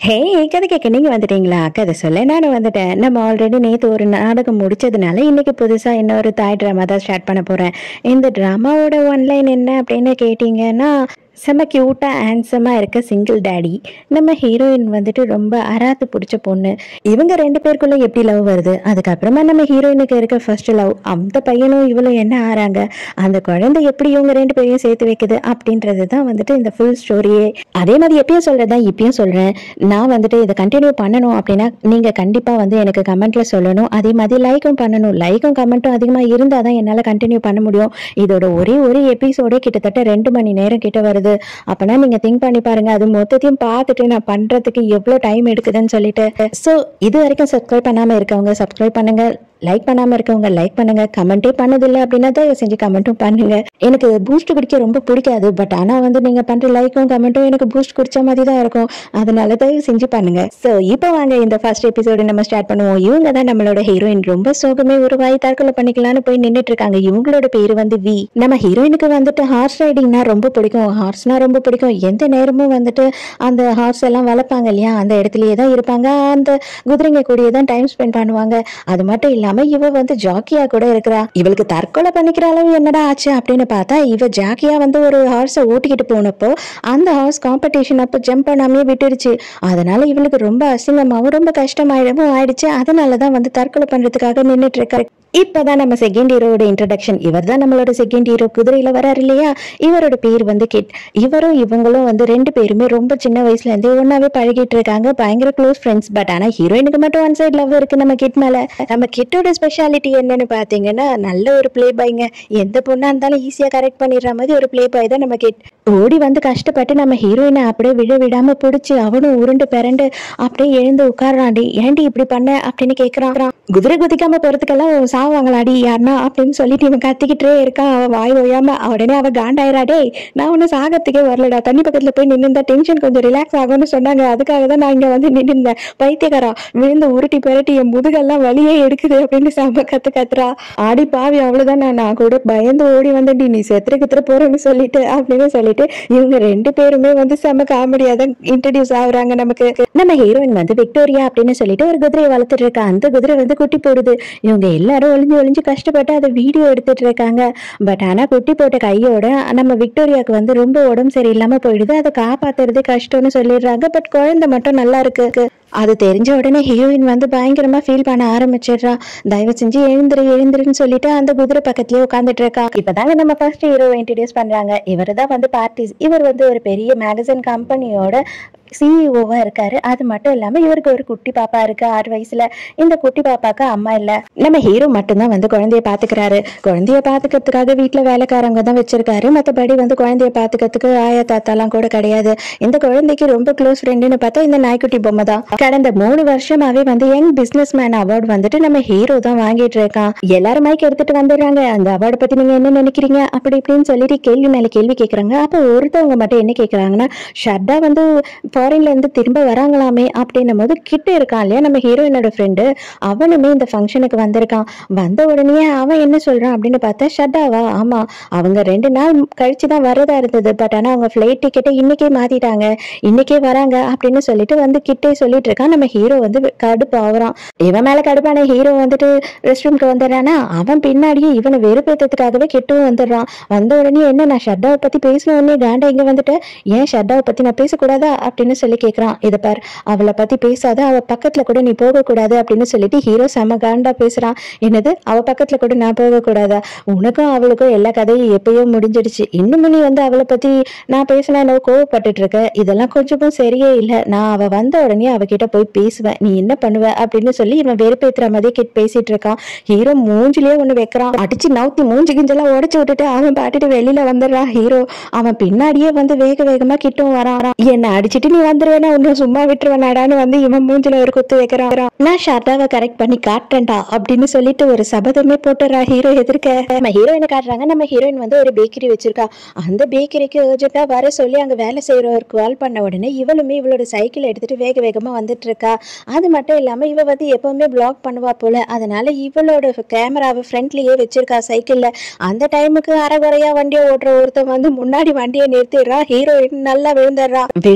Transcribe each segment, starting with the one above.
ஹே கதை கேட்க நீங்க வந்துட்டீங்களா கதை சொல்ல நானும் வந்துட்டேன் நம்ம ஆல்ரெடி நேற்று ஒரு நாடகம் முடிச்சதுனால இன்னைக்கு புதுசா இன்னொரு தாய் ட்ராமா தான் ஸ்டார்ட் பண்ண போறேன் இந்த ட்ராமாவோட ஒன்லைன் என்ன அப்படின்னு கேட்டிங்கன்னா செம்ம க்யூட்டாக ஹேண்ட்ஸமாக இருக்க சிங்கிள் டேடி நம்ம ஹீரோயின் வந்துட்டு ரொம்ப அராத்து பிடிச்ச பொண்ணு இவங்க ரெண்டு பேருக்குள்ள எப்படி லவ் வருது அதுக்கப்புறமா நம்ம ஹீரோயினுக்கு இருக்க ஃபர்ஸ்ட் லவ் அந்த பையனும் இவளும் என்ன ஆறாங்க அந்த குழந்தை எப்படி இவங்க ரெண்டு பேரையும் சேர்த்து வைக்குது அப்படின்றது தான் வந்துட்டு இந்த ஃபுல் ஸ்டோரியே அதே மாதிரி எப்பயும் சொல்றதா இப்பயும் சொல்றேன் நான் வந்துட்டு இதை கண்டினியூ பண்ணணும் அப்படின்னா நீங்க கண்டிப்பா வந்து எனக்கு கமெண்ட்ல சொல்லணும் அதே மாதிரி லைக்கும் பண்ணணும் லைக்கும் கமெண்ட்டும் அதிகமா இருந்தால் தான் என்னால் கண்டினியூ பண்ண முடியும் இதோட ஒரே ஒரு எபிசோடே கிட்டத்தட்ட ரெண்டு மணி நேரம் கிட்ட வருது அப்பனா நீங்க திங்க் பண்ணி பாருங்க அது மொத்தத்தையும் பார்த்துட்டு நான் பண்றதுக்கு எவ்வளோ டைம் எடுக்குதுன்னு சொல்லிட்டு ஸோ இது வரைக்கும் சப்ஸ்கிரைப் பண்ணாம இருக்கவங்க சப்ஸ்கிரைப் பண்ணுங்க லைக் பண்ணாம இருக்கவங்க லைக் பண்ணுங்க கமெண்டே பண்ணதில்லை அப்படின்னா தயவு செஞ்சு கமெண்ட்டும் பண்ணுங்க எனக்கு பூஸ்ட் குடிக்க ரொம்ப பிடிக்காது பட் ஆனா வந்து நீங்க பண்ற லைக்கும் கமெண்ட்டும் எனக்கு பூஸ்ட் குடிச்ச மாதிரி தான் இருக்கும் அதனால தயவு செஞ்சு பண்ணுங்க ஸோ இப்போ வாங்க இந்த ஃபர்ஸ்ட் எபிசோடு நம்ம ஸ்டார்ட் பண்ணுவோம் இவங்க தான் நம்மளோட ஹீரோயின் ரொம்ப சோகமே உருவாகி தற்கொலை பண்ணிக்கலாம்னு போய் நின்னுட்டு இருக்காங்க இவங்களோட பேரு வந்து வி நம்ம ஹீரோயினுக்கு வந்துட்டு ஹார்ஸ் ரைடிங்னா ரொம்ப பிடிக்கும் ஹார்ஸ்னா ரொம்ப பிடிக்கும் எந்த நேரமும் வந்துட்டு அந்த ஹார்ஸ் எல்லாம் வளர்ப்பாங்க இல்லையா அந்த இடத்துலயே தான் இருப்பாங்க அந்த குதிரைங்க கூடயே தான் டைம் ஸ்பெண்ட் பண்ணுவாங்க அது மட்டும் இல்லாம இவ வந்து ஜாக்கியா கூட இருக்கிறா இவளுக்கு தற்கொலை பண்ணிக்கிற அளவு என்னடா ஆச்சு அப்படின்னு பார்த்தா இவ ஜாக்கியா வந்து ஒரு ஹார்ஸை ஓட்டிக்கிட்டு போனப்போ அந்த ஹார்ஸ் காம்படிஷன் அப்போ ஜம்ப் பண்ணாமே விட்டுடுச்சு அதனால இவளுக்கு ரொம்ப அசிங்கமாவும் ரொம்ப கஷ்டமாயிடவும் ஆயிடுச்சு அதனால தான் வந்து தற்கொலை பண்றதுக்காக நின்றுட்டு இருக்காரு இப்பதான் நம்ம செகண்ட் ஹீரோட இன்ட்ரடக்ஷன் இவர் தான் நம்மளோட செகண்ட் ஹீரோ குதிரையில வராரு இல்லையா இவரோட பேர் வந்து கிட் இவரும் இவங்களும் வந்து ரெண்டு பேருமே ரொம்ப சின்ன வயசுல இருந்தே ஒன்னாவே பழகிட்டு இருக்காங்க பயங்கர க்ளோஸ் ஃப்ரெண்ட்ஸ் பட் ஆனா ஹீரோயினுக்கு மட்டும் ஒன் சைடு லவ் இருக்கு நம்ம கிட் மேல நம்ம கிட்டோட ஸ்பெஷாலிட்டி என்னன்னு பாத்தீங்கன்னா நல்ல ஒரு ப்ளே பாய்ங்க எந்த பொண்ணா இருந்தாலும் ஈஸியா கரெக்ட் பண்ணிடுற மாதிரி ஒரு ப்ளே பாய் தான் நம்ம கிட் ஓடி வந்து கஷ்டப்பட்டு நம்ம ஹீரோயினை அப்படியே விழ விடாம பிடிச்சி அவனும் உருண்டு பிறண்டு அப்படியே எழுந்து உட்கார்றாண்டி ஏன்டி இப்படி பண்ண அப்படின்னு கேக்குறான் குதிரை குதிக்காம போறதுக்கெல்லாம் சாவாங்களாடி யாருன்னா அப்படின்னு சொல்லிட்டு இவன் கத்திக்கிட்டே இருக்கான் அவன் வாய் ஓயாம உடனே அவ காண்டாயிரா டேய் நான் ஒன்னும் சாகத்துக்கே வரலடா தண்ணி பக்கத்துல போய் நின்று டென்ஷன் கொஞ்சம் ரிலாக்ஸ் ஆகும்னு சொன்னாங்க அதுக்காக தான் நான் இங்க வந்து நின்றுந்தேன் பைத்தியக்காரா விழுந்து உருட்டி புரட்டி என் முதுகெல்லாம் வலியே எடுக்குது அப்படின்னு செம்ம கத்து கத்துறா ஆடி பாவி அவ்வளவுதான் நான் நான் கூட பயந்து ஓடி வந்தேன்டி நீ செத்துற கித்துற போறேன்னு சொல்லிட்டு அப்படின்னு சொல்லிட்டு இவங்க ரெண்டு பேருமே வந்து செம்ம காமெடியா தான் இன்ட்ரடியூஸ் ஆகுறாங்க நமக்கு நம்ம ஹீரோயின் வந்து விக்டோரியா அப்படின்னு சொல்லிட்டு ஒரு குதிரையை வளர்த்துட்டு இருக்கா அந்த குதிரை வந்து குட்டி போடுது இவங்க எல்லாரும் ஒளிஞ்சு ஒளிஞ்சு கஷ்டப்பட்டு அதை வீடியோ எடுத்துட்டு இருக்காங்க பட் ஆனா குட்டி போட்ட கையோட நம்ம விக்டோரியாவுக்கு வந்து ரொம்ப உடம்பு சரியில்லாம போயிடுது அதை காப்பாத்துறது கஷ்டம்னு சொல்லிடுறாங்க பட் குழந்தை மட்டும் நல்லா இருக்கு அது தெரிஞ்ச உடனே ஹீரோயின் வந்து பயங்கரமா ஃபீல் பண்ண ஆரம்பிச்சிடுறா தயவு செஞ்சு எழுந்துரு எழுந்துருன்னு சொல்லிட்டு அந்த குதிரை பக்கத்துலயே உட்காந்துட்டு இருக்கா இப்பதாங்க நம்ம ஃபர்ஸ்ட் ஹீரோவை இன்ட்ரடியூஸ் பண்றாங்க இவர் தான் வந்து பார்ட்டிஸ் இவர் வந்து ஒரு பெரிய மேகசின் கம்பெனியோட சிஇஓவா இருக்காரு அது மட்டும் இல்லாம இவருக்கு ஒரு குட்டி பாப்பா இருக்கு ஆறு வயசுல இந்த குட்டி பாப்பாக்கு அம்மா இல்ல நம்ம ஹீரோ மட்டும்தான் வந்து குழந்தைய பாத்துக்கிறாரு குழந்தைய பாத்துக்கிறதுக்காக வீட்டுல வேலைக்காரங்க தான் வச்சிருக்காரு மத்தபடி வந்து குழந்தைய பாத்துக்கிறதுக்கு ஆயா தாத்தாலாம் கூட கிடையாது இந்த குழந்தைக்கு ரொம்ப க்ளோஸ் ஃப்ரெண்டுன்னு பார்த்தா இந்த நாய்க்குட்டி பொம்மை தான் கடந்த மூணு வருஷமாவே வந்து யங் பிசினஸ் மேன் அவார்டு வந்துட்டு நம்ம ஹீரோ தான் வாங்கிட்டு இருக்கான் எல்லாரும் மைக் எடுத்துட்டு வந்துடுறாங்க அந்த அவார்டை பத்தி நீங்க என்ன நினைக்கிறீங்க அப்படி இப்படின்னு சொல்லிட்டு கேள்வி மேல கேள்வி கேக்குறாங்க அப்போ ஒருத்தவங்க மட்டும் என்ன கேக்குறாங்கன்னா ஷர்டா வந்து ஃபாரின்ல இருந்து திரும்ப வராங்களாமே அப்படின்னும் போது கிட்ட இருக்கான் இல்லையா நம்ம ஹீரோயினோட ஃப்ரெண்டு அவனுமே இந்த ஃபங்க்ஷனுக்கு வந்திருக்கான் வந்த உடனே அவன் என்ன சொல்றான் அப்படின்னு பார்த்தா ஷட்டாவா ஆமா அவங்க ரெண்டு நாள் கழிச்சு தான் வரதா இருந்தது பட் ஆனா அவங்க ஃப்ளைட் டிக்கெட்டை இன்னைக்கே மாத்திட்டாங்க இன்னைக்கே வராங்க அப்படின்னு சொல்லிட்டு வந்து கிட்டே சொல்லிட்டு இருக்கான் நம்ம ஹீரோ வந்து கடுப்பு ஆகுறான் இவன் மேல கடுப்பான ஹீரோ வந்துட்டு ரெஸ்ட் ரூம்க்கு வந்துடுறானா அவன் பின்னாடியே இவனை வெறுப்பேற்றதுக்காகவே கிட்டவும் வந்துடுறான் வந்த உடனே என்ன நான் ஷட்டாவை பத்தி பேசின உடனே காண்டா இங்க வந்துட்டு ஏன் ஷட்டாவை பத்தி நான் பேசக்கூடாதா அப்படின்னு சொல்லி கேக்குறான் இதை பார் அவளை பத்தி பேசாத அவ பக்கத்துல கூட நீ போக கூடாது அப்படின்னு சொல்லிட்டு ஹீரோ செம காண்டா பேசுறான் என்னது அவ பக்கத்துல கூட நான் போக கூடாதா உனக்கும் அவளுக்கும் எல்லா கதையும் எப்பயோ முடிஞ்சிடுச்சு இன்னும் நீ வந்து அவளை பத்தி நான் பேசினா என்ன கோவப்பட்டுட்டு இருக்க இதெல்லாம் கொஞ்சமும் சரியே இல்லை நான் அவ வந்த உடனே அவகிட்ட போய் பேசுவேன் நீ என்ன பண்ணுவ அப்படின்னு சொல்லி இவன் வெறுப்பேத்துற மாதிரி கிட்ட பேசிட்டு இருக்கான் ஹீரோ மூஞ்சிலேயே ஒண்ணு வைக்கிறான் அடிச்சு நவுத்தி மூஞ்சி கிஞ்செல்லாம் உடைச்சு விட்டுட்டு அவன் பாட்டுட்டு வெளியில வந்துடுறான் ஹீரோ அவன் பின்னாடியே வந்து வேக வேகமா கிட்டும் வரான் என்ன அடிச்சிட்டு நீ வந்துருவேனா உன்னை சும்மா விட்டுருவேனாடான்னு வந்து இவன் மூஞ்சில ஒரு குத்து வைக்கிறான் நான் ஷர்ட்டாவை கரெக்ட் பண்ணி காட்டுறேன்டா அப்படின்னு சொல்லிட்டு ஒரு சபதமே போட்டுறா ஹீரோ எதிர்க்க நம்ம ஹீரோயினை காட்டுறாங்க நம்ம ஹீரோயின் வந்து ஒரு பேக்கரி வச்சிருக்கா அந்த பேக்கரிக்கு அர்ஜென்ட்டா வர சொல்லி அங்க வேலை செய்யறவருக்கு கால் பண்ண உடனே இவளுமே இவளோட சைக்கிள் எடுத்துட்டு வேக வேகமா வந்துட்டு இருக்கா அது மட்டும் இல்லாம இவ வந்து எப்பவுமே பிளாக் பண்ணுவா போல அதனால இவளோட கேமராவை ஃப்ரண்ட்லயே வச்சிருக்கா சைக்கிள்ல அந்த டைமுக்கு அரைகுறையா வண்டியை ஓட்டுற ஒருத்தன் வந்து முன்னாடி வண்டியை நிறுத்திடுறா ஹீரோயின் நல்லா விழுந்துடுறா விழுந்தவ எங்க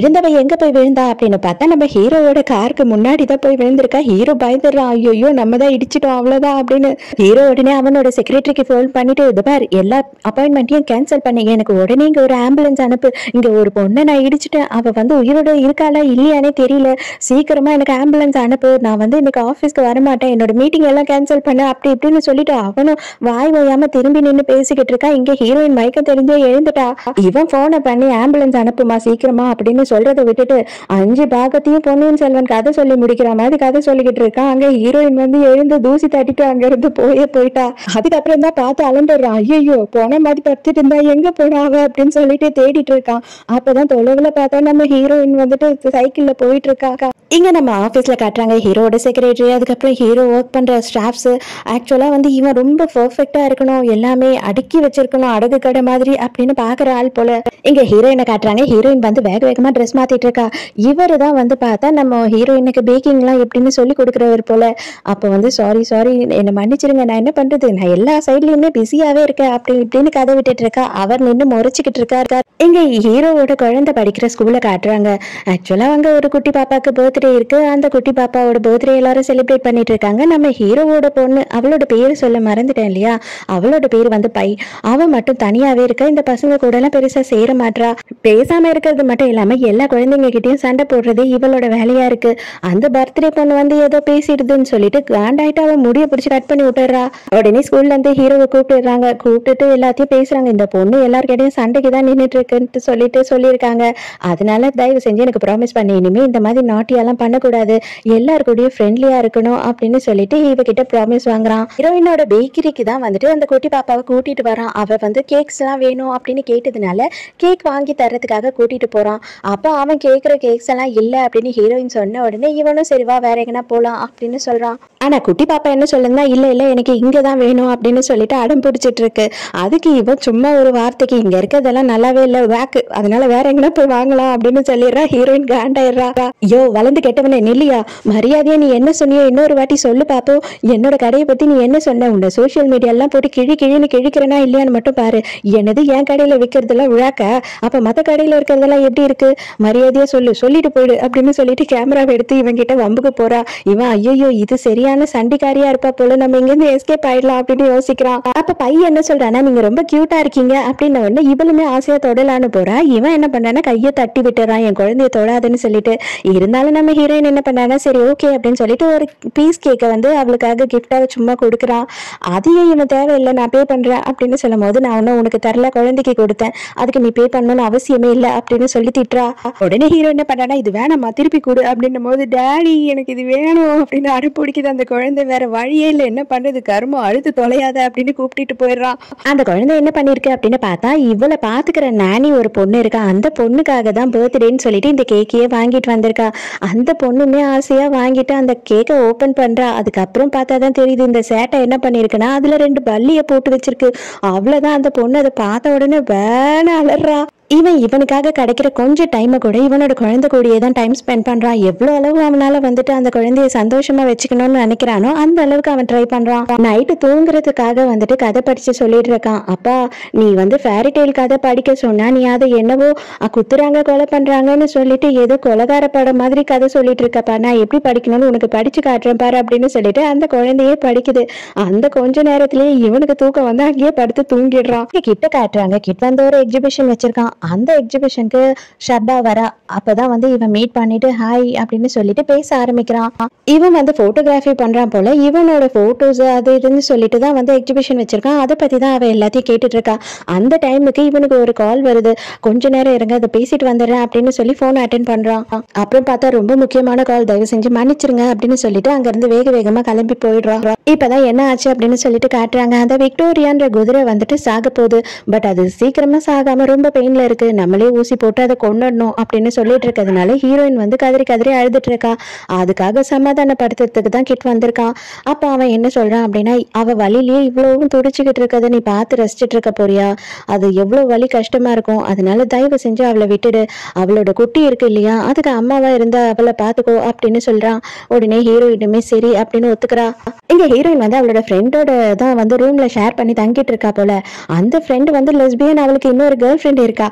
எங்க போய் விழுந்தா அப்படின்னு பார்த்தா நம்ம ஹீரோவோட காருக்கு முன்னாடி தான் போய் விழுந்திருக்கா ஹீரோ பயந்துடுறான் ஐயோ நம்ம தான் இடிச்சிட்டோம் அவ்வளவுதான் அப்படின்னு ஹீரோ உடனே அவனோட செக்ரட்டரிக்கு ஃபோன் பண்ணிட்டு இது பார் எல்லா அப்பாயின்மெண்ட்டையும் கேன்சல் பண்ணீங்க எனக்கு உடனே இங்க ஒரு ஆம்புலன்ஸ் அனுப்பு இங்க ஒரு பொண்ணை நான் இடிச்சிட்டேன் அவ வந்து உயிரோட இருக்காளா இல்லையானே தெரியல சீக்கிரமா எனக்கு ஆம்புலன்ஸ் அனுப்பு நான் வந்து இன்னைக்கு ஆஃபீஸ்க்கு வரமாட்டேன் என்னோட மீட்டிங் எல்லாம் கேன்சல் பண்ண அப்படி இப்படின்னு சொல்லிட்டு அவனும் வாய் ஓயாம திரும்பி நின்று பேசிக்கிட்டு இருக்கா இங்க ஹீரோயின் மயக்கம் தெரிஞ்சே எழுந்துட்டா இவன் போனை பண்ணி ஆம்புலன்ஸ் அனுப்புமா சீக்கிரமா அப்படின்னு சொல்றதை விட்டுட்டு அஞ்சு பாகத்தையும் பொன்னியின் செல்வன் கதை சொல்லி முடிக்கிற மாதிரி கதை சொல்லிக்கிட்டு இருக்கான் அங்க ஹீரோயின் வந்து எழுந்து தூசி தட்டிட்டு அங்க இருந்து போயே போயிட்டா அதுக்கப்புறம் தான் பார்த்து அலண்டுறான் ஐயோ போன மாதிரி படுத்துட்டு இருந்தா எங்க போனா அவ அப்படின்னு சொல்லிட்டு தேடிட்டு இருக்கான் அப்பதான் தொலைவுல பார்த்தா நம்ம ஹீரோயின் வந்துட்டு சைக்கிள்ல போயிட்டு இருக்கா இங்க நம்ம ஆபீஸ்ல காட்டுறாங்க ஹீரோட செக்ரட்டரி அதுக்கப்புறம் ஹீரோ ஒர்க் பண்ற ஸ்டாஃப்ஸ் ஆக்சுவலா வந்து இவன் ரொம்ப பெர்ஃபெக்ட்டா இருக்கணும் எல்லாமே அடுக்கி வச்சிருக்கணும் அடகு கடை மாதிரி அப்படின்னு பாக்குற ஆள் போல இங்க ஹீரோயினை காட்டுறாங்க ஹீரோயின் வந்து வேக வேகமா ட்ரெஸ் மாத்திட்டு இருக்கா இவரு தான் வந்து பார்த்தா நம்ம ஹீரோயினுக்கு பேக்கிங்லாம் எப்படின்னு சொல்லி கொடுக்குறவர் போல அப்போ வந்து சாரி சாரி என்னை மன்னிச்சிருங்க நான் என்ன பண்றது நான் எல்லா சைட்லயுமே பிஸியாவே இருக்கேன் அப்படி இப்படின்னு கதை விட்டுட்டு இருக்கா அவர் நின்று முறைச்சிக்கிட்டு இருக்காரு இங்க ஹீரோவோட குழந்தை படிக்கிற ஸ்கூல்ல காட்டுறாங்க ஆக்சுவலா அங்க ஒரு குட்டி பாப்பாக்கு பர்த்டே இருக்கு அந்த குட்டி பாப்பாவோட பர்த்டே எல்லாரும் செலிப்ரேட் பண்ணிட்டு இருக்காங்க நம்ம ஹீரோவோட பொண்ணு அவளோட பேர் சொல்ல மறந்துட்டேன் இல்லையா அவளோட பேர் வந்து பை அவ மட்டும் தனியாவே இருக்க இந்த பசங்க கூட எல்லாம் பெருசா சேர மாட்றா பேசாம இருக்கிறது மட்டும் இல்லாம எல்லா குழந்தைங்க கிட்டயும் சண்டை போடுறது இவளோட வேலையா இருக்கு அந்த பர்த்டே பொண்ணு வந்து ஏதோ பேசிடுதுன்னு சொல்லிட்டு காண்டாயிட்டு அவன் முடிய பிடிச்சி கட் பண்ணி விட்டுறா உடனே ஸ்கூல்ல இருந்து ஹீரோவை கூப்பிட்டுறாங்க கூப்பிட்டுட்டு எல்லாத்தையும் பேசுறாங்க இந்த பொண்ணு எல்லார்கிட்டயும் சண்டைக்கு தான் நின்றுட்டு இருக்குன்ட்டு சொல்லிட்டு சொல்லியிருக்காங்க அதனால தயவு செஞ்சு எனக்கு ப்ராமிஸ் பண்ணி இனிமே இந்த மாதிரி நாட்டியெல்லாம் பண்ணக்கூடாது எல்லார் கூடயும் ஃப்ரெண்ட்லியா இருக்கணும் அப்படின்னு சொல்லிட்டு இவகிட்ட ப்ராமிஸ் வாங்குறான் ஹீரோயினோட பேக்கரிக்கு தான் வந்துட்டு அந்த குட்டி பாப்பாவை கூட்டிட்டு வரான் அவ வந்து கேக்ஸ் எல்லாம் வேணும் அப்படின்னு கேட்டதுனால கேக் வாங்கி தரதுக்காக கூட்டிட்டு போறான் அப்போ அவன் கேட்குற கேக்ஸ் எல்லாம் இல்லை அப்படின்னு ஹீரோயின் சொன்ன உடனே இவனும் சரி வா வேற எங்கனா போலாம் அப்படின்னு சொல்றான் ஆனா குட்டி பாப்பா என்ன சொல்லுன்னா இல்ல இல்ல எனக்கு இங்க தான் வேணும் அப்படின்னு சொல்லிட்டு அடம் பிடிச்சிட்டு இருக்கு அதுக்கு இவன் சும்மா ஒரு வார்த்தைக்கு இங்க இருக்கிறதெல்லாம் நல்லாவே இல்ல வேக்கு அதனால வேற எங்கனா போய் வாங்கலாம் அப்படின்னு சொல்லிடுறா ஹீரோயின் காண்டாயிடுறா யோ வளர்ந்து கெட்டவனே நில்லியா மரியாதையா நீ என்ன சொன்னியோ இன்னொரு வாட்டி சொல்லு பாப்போம் என்னோட கடையை பத்தி நீ என்ன சொன்ன உன்னை சோஷியல் மீடியா எல்லாம் போட்டு கிழி கிழின்னு கிழிக்கிறனா இல்லையான்னு மட்டும் பாரு என்னது என் கடையில விற்கிறதெல்லாம் விழாக்க அப்ப மத்த கடையில இருக்கிறதெல்லாம் எப்படி இருக்கு மரியாதையா சொல்லு சொல்லிட்டு போயிடு அப்படின்னு சொல்லிட்டு கேமராவை எடுத்து இவன் கிட்ட வம்புக்கு போறா இவன் ஐயோ இது சரியான சண்டிக்காரியா இருப்பா போல நம்ம இங்க இருந்து எஸ்கேப் ஆயிடலாம் அப்படின்னு யோசிக்கிறான் அப்ப பையன் என்ன சொல்றானா நீங்க ரொம்ப கியூட்டா இருக்கீங்க அப்படின்னு உடனே இவளுமே ஆசையா தொடலான்னு போறா இவன் என்ன பண்றானா கையை தட்டி விட்டுறான் என் குழந்தைய தொடாதுன்னு சொல்லிட்டு இருந்தாலும் நம்ம ஹீரோயின் என்ன பண்ணானா சரி ஓகே அப்படின்னு சொல்லிட்டு ஒரு பீஸ் கேக்கை வந்து அவளுக்காக கிஃப்டாக சும்மா கொடுக்குறான் அதையும் இவன் தேவையில்லை நான் பே பண்றேன் அப்படின்னு சொல்லும் போது நான் ஒன்னும் உனக்கு தரல குழந்தைக்கு கொடுத்தேன் அதுக்கு நீ பே பண்ணணும்னு அவசியமே இல்லை அப்படின்னு சொல்லி திட்டுறா உடனே ஹீரோ என்ன பண்ணானா இது வேணாம்மா திருப்பி கொடு அப்படின்னும் போது டேடி எனக்கு இது வேணும் அப்படின்னு அறுப்பிடிக்குது அந்த குழந்தை வேற வழியே இல்லை என்ன பண்றது கருமம் அழுது தொலையாத அப்படின்னு கூப்பிட்டுட்டு போயிடுறான் அந்த குழந்தை என்ன பண்ணிருக்கு அப்படின்னு பார்த்தா இவளை பாத்துக்கிற நானி ஒரு பொண்ணு இருக்கா அந்த பொண்ணுக்காக தான் பர்த்டேன்னு சொல்லிட்டு இந்த கேக்கையே வாங்கிட்டு வந்திருக்கா அந்த பொண்ணுமே ஆசையா வாங்கிட்டு அந்த கேக்கை ஓபன் பண்றா அதுக்கப்புறம் பார்த்தா தான் தெரியுது இந்த சேட்டை என்ன பண்ணிருக்குன்னா அதுல ரெண்டு பல்லியை போட்டு வச்சிருக்கு அவ்வளவுதான் அந்த பொண்ணு அதை பார்த்த உடனே வேண அலறா இவன் இவனுக்காக கிடைக்கிற கொஞ்சம் டைமை கூட இவனோட குழந்தை கூடயே தான் டைம் ஸ்பெண்ட் பண்றான் எவ்வளவு அளவு அவனால வந்துட்டு அந்த குழந்தைய சந்தோஷமா வச்சுக்கணும்னு நினைக்கிறானோ அந்த அளவுக்கு அவன் ட்ரை பண்றான் நைட்டு தூங்குறதுக்காக வந்துட்டு கதை படிச்சு சொல்லிட்டு இருக்கான் அப்பா நீ வந்து ஃபேரி டெய்ல் கதை படிக்க சொன்னா நீ அதை என்னவோ அ, குத்துறாங்க கொலை பண்றாங்கன்னு சொல்லிட்டு ஏதோ கொலகார படம் மாதிரி கதை சொல்லிட்டு இருக்கப்பா நான் எப்படி படிக்கணும்னு உனக்கு படிச்சு காட்டுறேன் பாரு அப்படின்னு சொல்லிட்டு அந்த குழந்தையே படிக்குது அந்த கொஞ்ச நேரத்திலேயே இவனுக்கு தூக்கம் வந்து அங்கேயே படுத்து தூங்கிடுறான் இங்க கிட்ட காட்டுறாங்க கிட்ட வந்து ஒரு எக்ஸிபிஷன் வச்சிருக்கான் அந்த எக்ஸிபிஷனுக்கு ஷர்பா வரா அப்பதான் வந்து இவன் மீட் பண்ணிட்டு ஹாய் அப்படின்னு சொல்லிட்டு பேச ஆரம்பிக்கிறான் இவன் வந்து போட்டோகிராஃபி பண்றான் போல இவனோட போட்டோஸ் அது இதுன்னு சொல்லிட்டு தான் வந்து எக்ஸிபிஷன் வச்சிருக்கான் அதை பத்தி தான் அவன் எல்லாத்தையும் கேட்டுட்டு இருக்கா அந்த டைமுக்கு இவனுக்கு ஒரு கால் வருது கொஞ்ச நேரம் இருங்க அதை பேசிட்டு வந்துடுறேன் அப்படின்னு சொல்லி போன் அட்டன் பண்றான் அப்புறம் பார்த்தா ரொம்ப முக்கியமான கால் தயவு செஞ்சு மன்னிச்சிருங்க அப்படின்னு சொல்லிட்டு அங்க இருந்து வேக வேகமா கிளம்பி போயிடுறான் இப்பதான் என்ன ஆச்சு அப்படின்னு சொல்லிட்டு காட்டுறாங்க அந்த விக்டோரியான்ற குதிரை வந்துட்டு சாக போகுது பட் அது சீக்கிரமா சாகாம ரொம்ப பெயின்ல இருக்கு நம்மளே ஊசி போட்டு அதை கொண்டுடணும் அப்படின்னு சொல்லிட்டு இருக்கிறதுனால ஹீரோயின் வந்து கதறி கதறி அழுதுட்டு இருக்கா அதுக்காக சமாதானப்படுத்துறதுக்கு தான் கிட் வந்திருக்கான் அப்ப அவன் என்ன சொல்றான் அப்படின்னா அவ வழியிலேயே இவ்வளவும் துடிச்சுக்கிட்டு இருக்கதை நீ பார்த்து ரசிச்சிட்டு இருக்க போறியா அது எவ்வளவு வலி கஷ்டமா இருக்கும் அதனால தயவு செஞ்சு அவளை விட்டுடு அவளோட குட்டி இருக்கு இல்லையா அதுக்கு அம்மாவா இருந்தா அவளை பாத்துக்கோ அப்படின்னு சொல்றான் உடனே ஹீரோயினுமே சரி அப்படின்னு ஒத்துக்கிறா இங்க ஹீரோயின் வந்து அவளோட ஃப்ரெண்டோட தான் வந்து ரூம்ல ஷேர் பண்ணி தங்கிட்டு இருக்கா போல அந்த ஃப்ரெண்டு வந்து லெஸ்பியன் அவளுக்கு இன்னொரு கேர்ள் ஃப்ரெண்ட் இருக்கா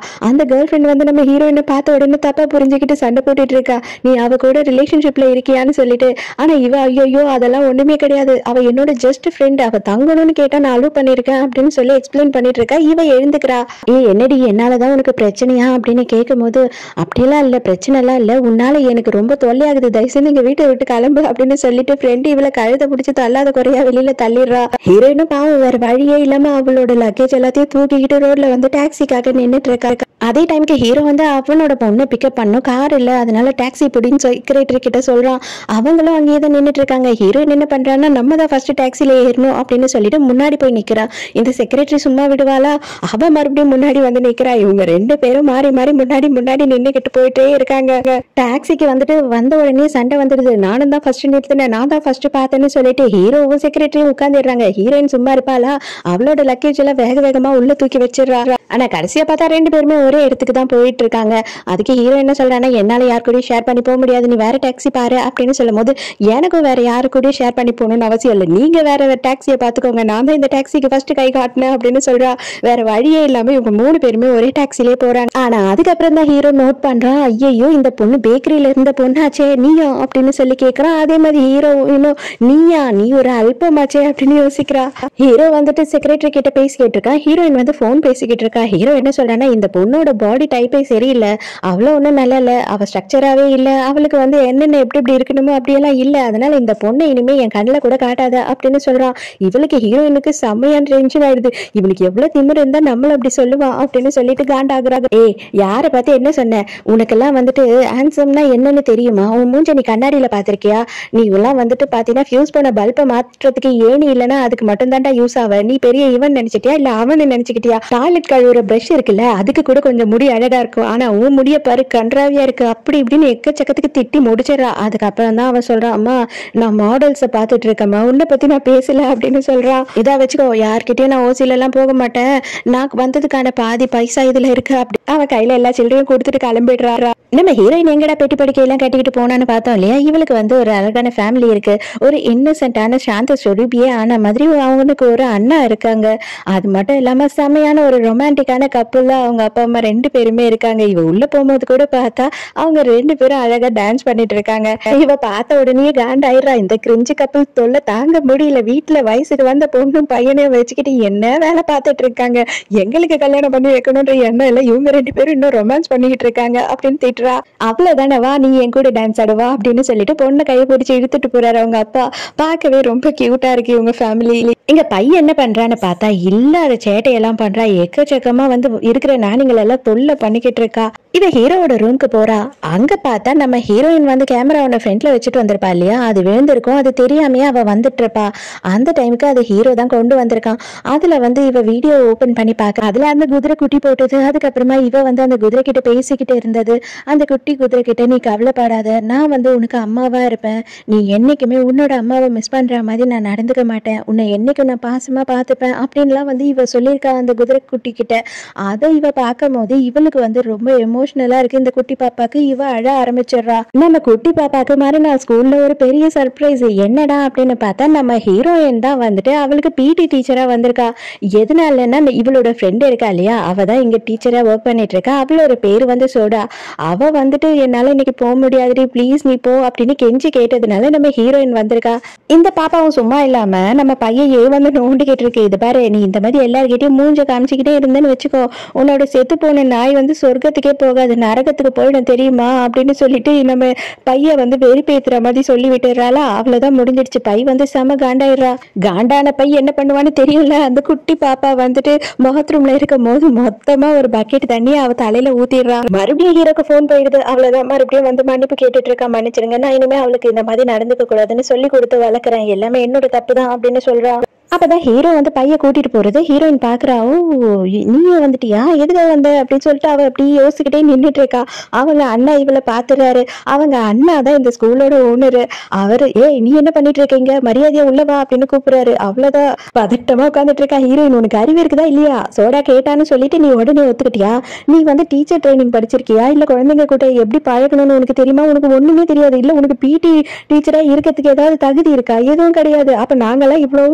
அந்த கேர்ள் ஃப்ரெண்ட் வந்து நம்ம ஹீரோயினை பார்த்த உடனே தப்பா புரிஞ்சுக்கிட்டு சண்டை போட்டுட்டு இருக்கா நீ அவ கூட ரிலேஷன்ஷிப்ல இருக்கியான்னு சொல்லிட்டு ஆனா இவ ஐயோ அதெல்லாம் ஒண்ணுமே கிடையாது அவ என்னோட ஜஸ்ட் ஃப்ரெண்ட் அவ தங்கணும்னு கேட்டா நான் அலோவ் பண்ணிருக்கேன் அப்படின்னு சொல்லி எக்ஸ்பிளைன் பண்ணிட்டு இருக்கா இவ எழுந்துக்கிறா ஏ என்னடி என்னாலதான் உனக்கு பிரச்சனையா அப்படின்னு கேட்கும்போது அப்படியெல்லாம் இல்ல பிரச்சனை எல்லாம் இல்ல உன்னால எனக்கு ரொம்ப தொல்லையாகுது தயவுசெய்து எங்க வீட்டை விட்டு கிளம்பு அப்படின்னு சொல்லிட்டு ஃப்ரெண்ட் இவளை கழுத்தை பிடிச்சி தள்ளாத குறையா வெளியில தள்ளிடுறா ஹீரோயினும் பாவம் வேற வழியே இல்லாம அவளோட லக்கேஜ் எல்லாத்தையும் தூக்கிக்கிட்டு ரோட்ல வந்து டாக்ஸிக்காக நின்னுட்டு இருக்காரு அதே டைம்க்கு ஹீரோ வந்து அவனோட பொண்ணை பிக்கப் பண்ணும் கார் இல்ல அதனால டாக்ஸி பிடின்னு செக்ரட்டரி கிட்ட சொல்றான் அவங்களும் அங்கேயே தான் நின்னுட்டு இருக்காங்க ஹீரோயின் என்ன பண்றான்னா நம்ம தான் ஃபர்ஸ்ட் டாக்ஸில ஏறணும் அப்படின்னு சொல்லிட்டு முன்னாடி போய் நிக்கிறா இந்த செக்ரட்டரி சும்மா விடுவாளா அவ மறுபடியும் முன்னாடி வந்து நிக்கிறா இவங்க ரெண்டு பேரும் மாறி மாறி முன்னாடி முன்னாடி நின்னுக்கிட்டு போயிட்டே இருக்காங்க டாக்ஸிக்கு வந்துட்டு வந்த உடனே சண்டை வந்துடுது நானும் தான் ஃபர்ஸ்ட் நிறுத்தினேன் நான் தான் ஃபர்ஸ்ட் பார்த்தேன்னு சொல்லிட்டு ஹீரோவும் செக்ரட்டரியும் உட்காந்துடுறாங்க ஹீரோயின் சும்மா இருப்பாளா அவளோட லக்கேஜ் எல்லாம் வேக வேகமா உள்ள தூக்கி வச்சிடுறா ஆனா கடைசியா பார்த்தா ரெண்டு பேருமே ஒரே இடத்துக்கு தான் போயிட்டு இருக்காங்க அதுக்கு ஹீரோ என்ன சொல்றானா என்னால யார் கூடயும் ஷேர் பண்ணி போக முடியாது நீ வேற டாக்ஸி பாரு அப்படின்னு சொல்லும் போது எனக்கும் வேற யாரு கூடயும் ஷேர் பண்ணி போகணும்னு அவசியம் இல்லை நீங்க வேற டாக்ஸியை பாத்துக்கோங்க நான் தான் இந்த டாக்ஸிக்கு ஃபர்ஸ்ட் கை காட்டினேன் அப்படின்னு சொல்றா வேற வழியே இல்லாம இவங்க மூணு பேருமே ஒரே டாக்ஸிலே போறாங்க ஆனா அதுக்கப்புறம் தான் ஹீரோ நோட் பண்றான் ஐயோ இந்த பொண்ணு பேக்கரியில இருந்த பொண்ணாச்சே நீயா அப்படின்னு சொல்லி கேக்குறான் அதே மாதிரி ஹீரோ இன்னும் நீயா நீ ஒரு அல்பமாச்சே அப்படின்னு யோசிக்கிறா ஹீரோ வந்துட்டு செக்ரட்டரி கிட்ட பேசிக்கிட்டு இருக்கா ஹீரோயின் வந்து ஃபோன் பேசிக்கிட்டு இருக்கா ஹீரோ என்ன சொல்றான்னா இந்த பொண்ணோட பாடி டைப்பே சரியில்லை அவ்வளோ ஒன்றும் நல்லா இல்லை அவ ஸ்ட்ரக்சராகவே இல்லை அவளுக்கு வந்து என்னென்ன எப்படி எப்படி இருக்கணுமோ அப்படியெல்லாம் இல்லை அதனால இந்த பொண்ணை இனிமே என் கண்ணில் கூட காட்டாத அப்படின்னு சொல்றான் இவளுக்கு ஹீரோயினுக்கு செம்மையான டென்ஷன் ஆயிடுது இவளுக்கு எவ்வளவு திமிரு இருந்தா நம்மள அப்படி சொல்லுவான் அப்படின்னு சொல்லிட்டு காண்டாகுறாங்க ஏய் யாரை பார்த்து என்ன சொன்ன உனக்கெல்லாம் வந்துட்டு ஹேண்ட்ஸம்னா என்னன்னு தெரியுமா உன் மூஞ்ச நீ கண்ணாடியில பாத்திருக்கியா நீ எல்லாம் வந்துட்டு பாத்தீங்கன்னா ஃபியூஸ் பண்ண பல்பை மாற்றுறதுக்கு ஏணி இல்லைன்னா அதுக்கு மட்டும் தான்டா யூஸ் ஆவ நீ பெரிய இவன் நினைச்சிட்டியா இல்ல அவன் நினைச்சுக்கிட்டியா டாய்லெட் கழுவுற பிரஷ் இருக்குல்ல அதுக்கு கூட கொஞ்சம் முடி அழகா இருக்கும் ஆனா உன் முடிய பாரு கன்றாவியா இருக்கு அப்படி இப்படின்னு எக்கச்சக்கத்துக்கு திட்டி முடிச்சிடறா அதுக்கப்புறம் தான் அவன் சொல்றான் அம்மா நான் மாடல்ஸை பார்த்துட்டு இருக்கேம்மா உன்னை பத்தி நான் பேசல அப்படின்னு சொல்றான் இதா வச்சுக்கோ யார்கிட்டயும் நான் ஓசில எல்லாம் போக மாட்டேன் நான் வந்ததுக்கான பாதி பைசா இதுல இருக்கு அப்படி அவன் கையில எல்லா சில்லறையும் கொடுத்துட்டு கிளம்பிடுறா நம்ம ஹீரோயின் எங்கடா பெட்டி படிக்கையெல்லாம் கட்டிக்கிட்டு போனான்னு பார்த்தோம் இல்லையா இவளுக்கு வந்து ஒரு அழகான ஃபேமிலி இருக்கு ஒரு இன்னசென்ட்டான சாந்த சொரூபியே ஆன மாதிரி அவங்களுக்கு ஒரு அண்ணா இருக்காங்க அது மட்டும் இல்லாம செமையான ஒரு ரொமான்டிக்கான கப்புல அவங்க அப்பா அம்மா ரெண்டு பேருமே இருக்காங்க இவ உள்ள போகும்போது கூட பார்த்தா அவங்க ரெண்டு பேரும் அழகா டான்ஸ் பண்ணிட்டு இருக்காங்க இவ பார்த்த உடனே காண்டாயிரா இந்த கிரிஞ்சு கப்பல் தொல்லை தாங்க முடியல வீட்டுல வயசுக்கு வந்த பொண்ணும் பையனையும் வச்சுக்கிட்டு என்ன வேலை பார்த்துட்டு இருக்காங்க எங்களுக்கு கல்யாணம் பண்ணி வைக்கணும்ன்ற எண்ணம் இல்ல இவங்க ரெண்டு பேரும் இன்னும் ரொமான்ஸ் பண்ணிக்கிட்டு இருக்காங்க அப்படின்னு திட்டுறா அவ்வளவுதானே வா நீ என் கூட டான்ஸ் ஆடுவா அப்படின்னு சொல்லிட்டு பொண்ணை கையை பிடிச்சி இழுத்துட்டு போறாரு அவங்க அப்பா பார்க்கவே ரொம்ப கியூட்டா இருக்கு இவங்க ஃபேமிலி இங்க பையன் என்ன பண்றான்னு பார்த்தா இல்லாத சேட்டையெல்லாம் பண்றா எக்கச்சக்கமா வந்து இருக்கிற நானிகள் எல்லாம் தொல்லை பண்ணிக்கிட்டு இருக்கா இவ ஹீரோவோட ரூம்க்கு போறா அங்க பார்த்தா நம்ம ஹீரோயின் வந்து கேமராவோட ஃப்ரண்ட்ல வச்சுட்டு வந்திருப்பா இல்லையா அது விழுந்திருக்கும் அது தெரியாமையே அவ வந்துட்டு இருப்பா அந்த டைமுக்கு அது ஹீரோ தான் கொண்டு வந்திருக்கான் அதுல வந்து இவ வீடியோ ஓபன் பண்ணி பார்க்க அதுல அந்த குதிரை குட்டி போட்டது அதுக்கப்புறமா இவ வந்து அந்த குதிரை கிட்ட பேசிக்கிட்டு இருந்தது அந்த குட்டி குதிரை கிட்ட நீ கவலைப்படாத நான் வந்து உனக்கு அம்மாவா இருப்பேன் நீ என்னைக்குமே உன்னோட அம்மாவை மிஸ் பண்ற மாதிரி நான் நடந்துக்க மாட்டேன் உன்னை என்னைக்கும் நான் பாசமா பார்த்துப்பேன் அப்படின்லாம் வந்து இவ சொல்லியிருக்கா அந்த குதிரை குட்டி கிட்ட அதை இவ பார்க்கும் போது இவளுக்கு வந்து ரொம்ப எமோஷனலா இருக்கு இந்த குட்டி பாப்பாக்கு இவ அழ ஆரம்பிச்சிடுறா நம்ம குட்டி பாப்பாக்கு மறுநாள் ஸ்கூல்ல ஒரு பெரிய சர்ப்ரைஸ் என்னடா அப்படின்னு பார்த்தா நம்ம ஹீரோயின் தான் வந்துட்டு அவளுக்கு பிடி டீச்சரா வந்திருக்கா எதனாலன்னா இந்த இவளோட ஃப்ரெண்ட் இருக்கா இல்லையா அவ தான் இங்க டீச்சரா ஒர்க் பண்ணிட்டு இருக்கா அவளோட பேர் வந்து சோடா அவ வந்துட்டு என்னால இன்னைக்கு போக முடியாதுடி ப்ளீஸ் நீ போ அப்படின்னு கெஞ்சி கேட்டதுனால நம்ம ஹீரோயின் வந்திருக்கா இந்த பாப்பாவும் சும்மா இல்லாம நம்ம பையன் ஏ வந்து நோண்டிக்கிட்டு இருக்கு இது பாரு நீ இந்த மாதிரி எல்லார்கிட்டயும் மூஞ்ச காமிச்சுக்கிட்டே இருந்தேன்னு வச்சுக்கோ உன்னோட செத்து போன நாய் வந்து சொர்க்கத்துக்கே போகாது நரகத்துக்கு போயிடும் தெரியுமா அப்படின்னு சொல்லிட்டு நம்ம பையன் வந்து வெறுப்பேத்துற மாதிரி சொல்லி விட்டுறாளா அவ்வளவுதான் முடிஞ்சிடுச்சு பை வந்து செம காண்டாயிடுறா காண்டான பை என்ன பண்ணுவான்னு தெரியும்ல அந்த குட்டி பாப்பா வந்துட்டு பாத்ரூம்ல இருக்கும் போது மொத்தமா ஒரு பக்கெட் தண்ணி அவ தலையில ஊத்திடுறா மறுபடியும் ஹீரோக்கு ஃபோன் போயிடுது அவ்வளவுதான் மறுபடியும் வந்து மன்னிப்பு கேட்டுட்டு இருக்கா மன்னிச்சிருங்க நான் இனிமே அவளுக்கு இந்த மாதிரி நடந்துக்க கூடாதுன்னு சொல்லி கொடுத்து வளர்க்குறேன் எல்லாமே என்னோட தப்பு தான் அப்படின்னு சொல்றா அப்பதான் ஹீரோ வந்து பைய கூட்டிட்டு போறது ஹீரோயின் பாக்குறா ஓ நீயும் வந்துட்டியா எதுக்காக வந்த அப்படின்னு சொல்லிட்டு அவ அப்படி யோசிச்சுக்கிட்டே நின்னுட்டு இருக்கா அவங்க அண்ணா இவளை பாத்துறாரு அவங்க அண்ணா தான் இந்த ஸ்கூலோட ஓனரு அவரு ஏய் நீ என்ன பண்ணிட்டு இருக்கீங்க மரியாதையா உள்ளவா அப்படின்னு கூப்பிடுறாரு அவ்வளவுதான் பதட்டமா உட்காந்துட்டு இருக்கா ஹீரோயின் உனக்கு அறிவு இருக்குதா இல்லையா சோடா கேட்டான்னு சொல்லிட்டு நீ உடனே ஒத்துக்கிட்டியா நீ வந்து டீச்சர் ட்ரைனிங் படிச்சிருக்கியா இல்ல குழந்தைங்க கூட எப்படி பழகணும்னு உனக்கு தெரியுமா உனக்கு ஒண்ணுமே தெரியாது இல்ல உனக்கு பிடி டீச்சரா இருக்கிறதுக்கு ஏதாவது தகுதி இருக்கா எதுவும் கிடையாது அப்ப நாங்கெல்லாம் இவ்வளவும் படிச்சு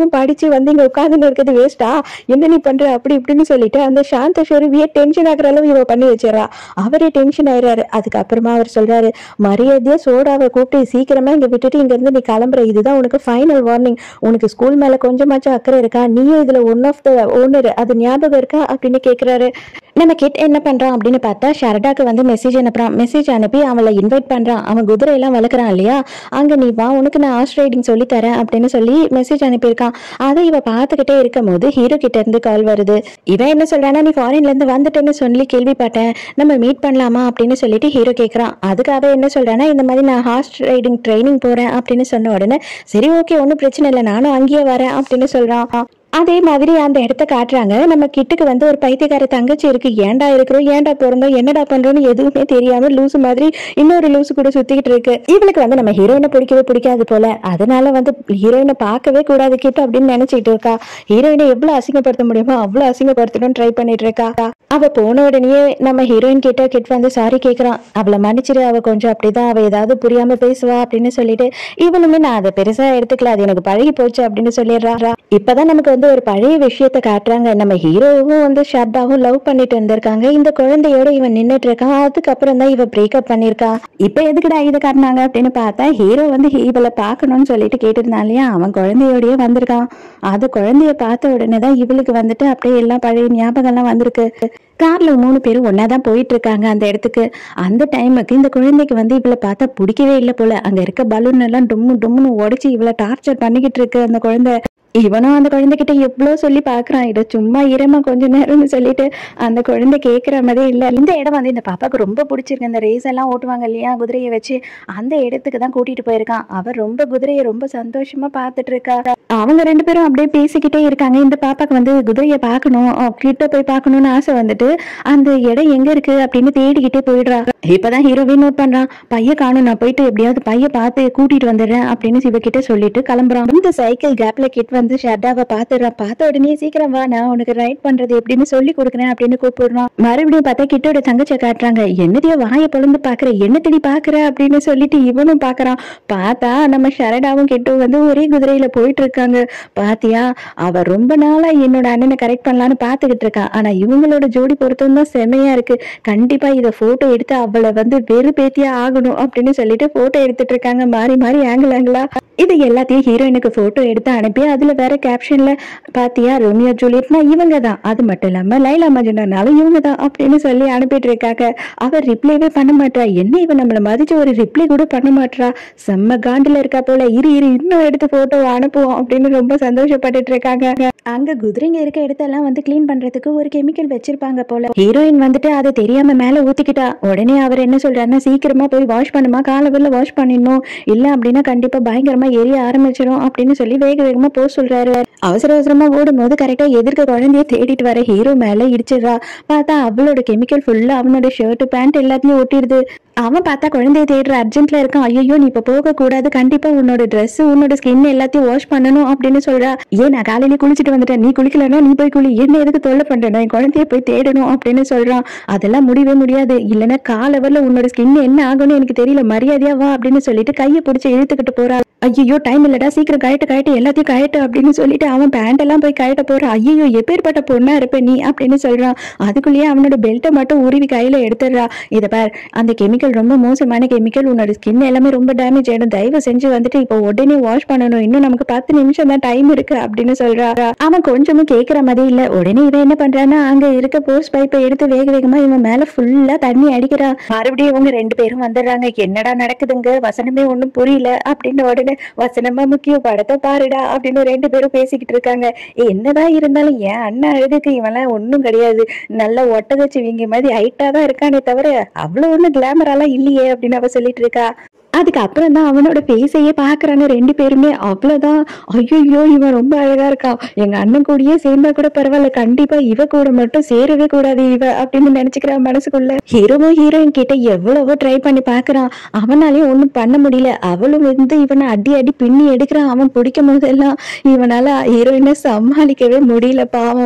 முடிச்சு வந்து இங்க உட்காந்துன்னு இருக்கிறது வேஸ்டா என்ன நீ பண்ற அப்படி இப்படின்னு சொல்லிட்டு அந்த சாந்த ஷோருவியே டென்ஷன் ஆகுற அளவு இவ பண்ணி வச்சிடறா அவரே டென்ஷன் ஆயிடுறாரு அதுக்கப்புறமா அவர் சொல்றாரு மரியாதையா சோடாவை கூப்பிட்டு சீக்கிரமா இங்க விட்டுட்டு இங்க இருந்து நீ கிளம்புற இதுதான் உனக்கு ஃபைனல் வார்னிங் உனக்கு ஸ்கூல் மேல கொஞ்சமாச்சும் அக்கறை இருக்கா நீயும் இதுல ஒன் ஆஃப் த ஓனர் அது ஞாபகம் இருக்கா அப்படின்னு கேக்குறாரு நம்ம கிட் என்ன பண்றான் அப்படின்னு பார்த்தா ஷரடாக்கு வந்து மெசேஜ் அனுப்புறான் மெசேஜ் அனுப்பி அவளை இன்வைட் பண்றான் அவன் குதிரை எல்லாம் வளர்க்குறான் இல்லையா அங்க நீ வா உனக்கு நான் ஹார்ஸ் ரைடிங் சொல்லி தரேன் அப்படின்னு சொல்லி மெசேஜ் அனுப்பியிருக்கான் அதை இவ பார்த்துக்கிட்டே இருக்கும் போது ஹீரோ கிட்ட இருந்து கால் வருது இவன் என்ன சொல்றானா நீ ஃபாரின்ல இருந்து வந்துட்டேன்னு சொல்லி கேள்விப்பட்டேன் நம்ம மீட் பண்ணலாமா அப்படின்னு சொல்லிட்டு ஹீரோ கேட்கறான் அதுக்காக என்ன சொல்றானா இந்த மாதிரி நான் ஹார்ஸ் ரைடிங் ட்ரைனிங் போறேன் அப்படின்னு சொன்ன உடனே சரி ஓகே ஒன்றும் பிரச்சனை இல்லை நானும் அங்கேயே வரேன் அப்படின்னு சொல்றான் அதே மாதிரி அந்த இடத்த காட்டுறாங்க நம்ம கிட்டுக்கு வந்து ஒரு பைத்தியக்கார தங்கச்சி இருக்கு ஏன்டா இருக்கிறோம் ஏன்டா பிறந்தோம் என்னடா பண்றோம்னு எதுவுமே தெரியாம லூசு மாதிரி இன்னொரு லூசு கூட சுத்திக்கிட்டு இருக்கு இவளுக்கு வந்து நம்ம ஹீரோயினை பிடிக்கவே பிடிக்காது போல அதனால வந்து ஹீரோயினை பார்க்கவே கூடாது கிட்ட அப்படின்னு நினைச்சிட்டு இருக்கா ஹீரோயினை எவ்வளவு அசிங்கப்படுத்த முடியுமோ அவ்வளவு அசிங்கப்படுத்தணும்னு ட்ரை பண்ணிட்டு இருக்கா அவ போன உடனே நம்ம ஹீரோயின் கிட்ட கிட் வந்து சாரி கேக்குறான் அவளை மன்னிச்சிரு அவ கொஞ்சம் அப்படிதான் அவ ஏதாவது புரியாம பேசுவா அப்படின்னு சொல்லிட்டு இவனுமே நான் அதை பெருசா எடுத்துக்கல அது எனக்கு பழகி போச்சு அப்படின்னு சொல்லிடுறா இப்பதான் நமக்கு வந்து ஒரு பழைய விஷயத்த காட்டுறாங்க நம்ம ஹீரோவும் வந்து ஷர்தாவும் லவ் பண்ணிட்டு இருந்திருக்காங்க இந்த குழந்தையோட இவன் நின்னுட்டு இருக்கான் அதுக்கப்புறம் தான் இவ பிரேக்கப் பண்ணிருக்கா இப்ப எதுக்குடா இது காட்டினாங்க அப்படின்னு பார்த்தா ஹீரோ வந்து இவளை பார்க்கணும்னு சொல்லிட்டு கேட்டிருந்தான் இல்லையா அவன் குழந்தையோடயே வந்திருக்கான் அது குழந்தைய பார்த்த உடனே தான் இவளுக்கு வந்துட்டு அப்படியே எல்லாம் பழைய ஞாபகம் எல்லாம் வந்திருக்கு கார்ல மூணு பேரும் ஒன்னா தான் போயிட்டு இருக்காங்க அந்த இடத்துக்கு அந்த டைமுக்கு இந்த குழந்தைக்கு வந்து இவளை பார்த்தா பிடிக்கவே இல்லை போல அங்க இருக்க பலூன் எல்லாம் டும்மு டும்முன்னு உடைச்சு இவளை டார்ச்சர் பண்ணிக்கிட்டு இருக்கு அந்த குழந்தை இவனும் அந்த குழந்தைகிட்ட எவ்வளவு சொல்லி பாக்குறான் இதை சும்மா இரமா கொஞ்ச நேரம்னு சொல்லிட்டு அந்த குழந்தை கேட்குற மாதிரி இல்ல இந்த இடம் வந்து இந்த பாப்பாக்கு ரொம்ப பிடிச்சிருக்கு இந்த ரேஸ் எல்லாம் ஓட்டுவாங்க இல்லையா குதிரையை வச்சு அந்த இடத்துக்கு தான் கூட்டிட்டு போயிருக்கான் அவர் ரொம்ப குதிரையை ரொம்ப சந்தோஷமா பார்த்துட்டு இருக்கா அவங்க ரெண்டு பேரும் அப்படியே பேசிக்கிட்டே இருக்காங்க இந்த பாப்பாக்கு வந்து குதிரையை பார்க்கணும் அவ கிட்ட போய் பார்க்கணும்னு ஆசை வந்துட்டு அந்த இடம் எங்க இருக்கு அப்படின்னு தேடிக்கிட்டே போயிடுறா இப்பதான் ஹீரோவே நோட் பண்றான் பைய காணும் நான் போயிட்டு எப்படியாவது பைய பார்த்து கூட்டிட்டு வந்துடுறேன் அப்படின்னு சிவகிட்ட சொல்லிட்டு கிளம்புறான் இந்த சைக்கிள் கேப்ல கிட் வந்து ஷர்டாவை பாத்துடுறான் பார்த்த உடனே சீக்கிரம் வா நான் உனக்கு ரைட் பண்றது எப்படின்னு சொல்லி கொடுக்குறேன் அப்படின்னு கூப்பிடுறான் மறுபடியும் பார்த்தா கிட்டோட தங்கச்சியை காட்டுறாங்க என்னதையோ வாயை பொழந்து பாக்குற என்ன தேடி பாக்குற அப்படின்னு சொல்லிட்டு இவனும் பாக்குறான் பார்த்தா நம்ம ஷரடாவும் கிட்டும் வந்து ஒரே குதிரையில போயிட்டு இருக்காங்க பாத்தியா அவ ரொம்ப நாளா என்னோட அண்ணனை கரெக்ட் பண்ணலான்னு பாத்துக்கிட்டு இருக்கா ஆனா இவங்களோட ஜோடி பொருத்தம் தான் செமையா இருக்கு கண்டிப்பா இத போட்டோ எடுத்து அவளை வந்து வெறுப்பேத்தியா ஆகணும் அப்படின்னு சொல்லிட்டு போட்டோ எடுத்துட்டு இருக்காங்க மாறி மாறி ஆங்கிள் ஆங்கிளா இது எல்லாத்தையும் ஹீரோயினுக்கு போட்டோ எடுத்து அனுப்பி அதுல வேற கேப்ஷன்ல பாத்தியா ரோமியோ ஜூலியட்னா இவங்க தான் அது மட்டும் இல்லாம லைலா மஜனாலும் இவங்க தான் அப்படின்னு சொல்லி அனுப்பிட்டு இருக்காங்க அவர் ரிப்ளைவே பண்ண மாட்டா என்ன இவன் நம்மள மதிச்சு ஒரு ரிப்ளை கூட பண்ண மாட்றா செம்ம காண்டுல இருக்கா போல இரு இரு இன்னும் எடுத்து போட்டோ அனுப்புவோம் அப்படின்னு ரொம்ப சந்தோஷப்பட்டுட்டு இருக்காங்க அங்க குதிரைங்க இருக்க இடத்தெல்லாம் வந்து க்ளீன் பண்றதுக்கு ஒரு கெமிக்கல் வச்சிருப்பாங்க போல ஹீரோயின் வந்துட்டு அதை தெரியாம மேல ஊத்திக்கிட்டா உடனே அவர் என்ன சொல்றாருன்னா சீக்கிரமா போய் வாஷ் பண்ணுமா காலவரில் வாஷ் பண்ணிடணும் இல்ல அப்படின்னா கண்டிப்பா பயங்கரமா எரிய ஆரம்பிச்சிடும் அப்படின்னு சொல்லி வேக வேகமா போக சொல்றாரு அவசர அவசரமா ஓடும் போது கரெக்டா எதிர்க்க குழந்தைய தேடிட்டு வர ஹீரோ மேல இடிச்சிடுறா பார்த்தா அவளோட கெமிக்கல் ஃபுல்லா அவனோட ஷர்ட் பேண்ட் எல்லாத்தையும் ஒட்டிடுது அவன் பார்த்தா குழந்தைய தேடுற அர்ஜென்ட்ல இருக்கான் ஐயோ நீ இப்ப போக கூடாது கண்டிப்பா உன்னோட Dress உன்னோட ஸ்கின் எல்லாத்தையும் வாஷ் பண்ணணும் அப்படின்னு சொல்றா ஏன் நான் காலையில குளிச்சுட்டு வந்துட்டேன் நீ குளிக்கலன்னா நீ போய் குளி என்ன எதுக்கு தொல்லை பண்ற நான் என் குழந்தைய போய் தேடணும் அப்படின்னு சொல்றான் அதெல்லாம் முடியவே முடியாது இல்லைன்னா காலவரில் உன்னோட ஸ்கின் என்ன ஆகும்னு எனக்கு தெரியல மரியாதையா வா அப்படின்னு சொல்லிட்டு கையை பிடிச்சி இழுத்துக்கிட்டு போறா ஐயோ டைம் இல்லடா சீக்கிரம் கழட்டு கழட்டு எல்லாத்தையும் கழட்டு அப்படின்னு சொல்லிட்டு அவன் பேண்ட் எல்லாம் போய் கழட்ட போறான் ஐயோ எப்பேற்பட்ட பொண்ணா இருப்ப நீ அப்படின்னு சொல்றான் அதுக்குள்ளேயே அவனோட பெல்ட்டை மட்டும் உருவி கையில எடுத்துடுறா இதை பார் அந்த கெமிக்கல் ரொம்ப மோசமான கெமிக்கல் உன்னோட ஸ்கின் எல்லாமே ரொம்ப டேமேஜ் ஆயிடும் தயவு செஞ்சு வந்துட்டு இப்போ உடனே வாஷ் பண்ணணும் இன்னும் நமக்கு பத்து நிமிஷம் தான் டைம் இருக்கு அப்படின்னு சொல்றா அவன் கொஞ்சமும் கேக்குற மாதிரி இல்ல உடனே இவன் என்ன பண்றான்னா அங்க இருக்க போஸ் பைப்பை எடுத்து வேக வேகமா இவன் மேல ஃபுல்லா தண்ணி அடிக்கிறா மறுபடியும் இவங்க ரெண்டு பேரும் வந்துடுறாங்க என்னடா நடக்குதுங்க வசனமே ஒண்ணும் புரியல அப்படின்னு உடனே வசனமா முக்கியம் படத்தை பாருடா அப்படின்னு ரெண்டு பேரும் பேசிக்கிட்டு இருக்காங்க என்னதான் இருந்தாலும் என் அண்ணன் அழகுக்கு இவன்லாம் ஒண்ணும் கிடையாது நல்ல ஒட்டகச்சிவிங்க மாதிரி ஹைட்டா தான் இருக்கானே தவிர அவ்வளவு ஒண்ணும் கிளாமராலாம் இல்லையே அப்படின்னு அவ சொல்லிட்டு இருக்கா அதுக்கப்புறம் தான் அவனோட பேசையே பாக்குறாங்க ரெண்டு பேருமே அவ்வளவுதான் ஐயோ இவன் ரொம்ப அழகா இருக்கான் எங்க அண்ணன் கூடயே சேர்ந்தா கூட பரவாயில்ல கண்டிப்பா இவ கூட மட்டும் சேரவே கூடாது இவ அப்படின்னு நினைச்சுக்கிறான் மனசுக்குள்ள ஹீரோவும் ஹீரோயின் கிட்ட எவ்வளவோ ட்ரை பண்ணி பாக்குறான் அவனாலயும் ஒண்ணும் பண்ண முடியல அவளும் வந்து இவனை அடி அடி பின்னி எடுக்கிறான் அவன் பிடிக்கும் போதெல்லாம் இவனால ஹீரோயினை சமாளிக்கவே முடியல பாவம்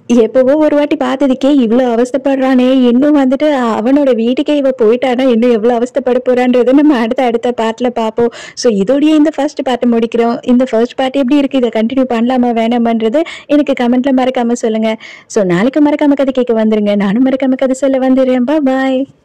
எப்பவோ ஒரு வாட்டி பார்த்ததுக்கே இவ்வளோ அவஸ்தைப்படுறானே இன்னும் வந்துட்டு அவனோட வீட்டுக்கே இவ போயிட்டானா இன்னும் எவ்வளோ அவஸ்தைப்பட போறான்றதை நம்ம அடுத்த அடுத்த பார்ட்டில் பார்ப்போம் ஸோ இதோடய இந்த ஃபர்ஸ்ட் பார்ட்டை முடிக்கிறோம் இந்த ஃபர்ஸ்ட் பார்ட் எப்படி இருக்கு இதை கண்டினியூ பண்ணலாமா வேணாமான்றது எனக்கு கமெண்ட்ல மறக்காம சொல்லுங்க ஸோ நாளைக்கு மறக்காம கதை கேட்க வந்துருங்க நானும் மறக்காம கதை சொல்ல வந்துடுறேன் பாய்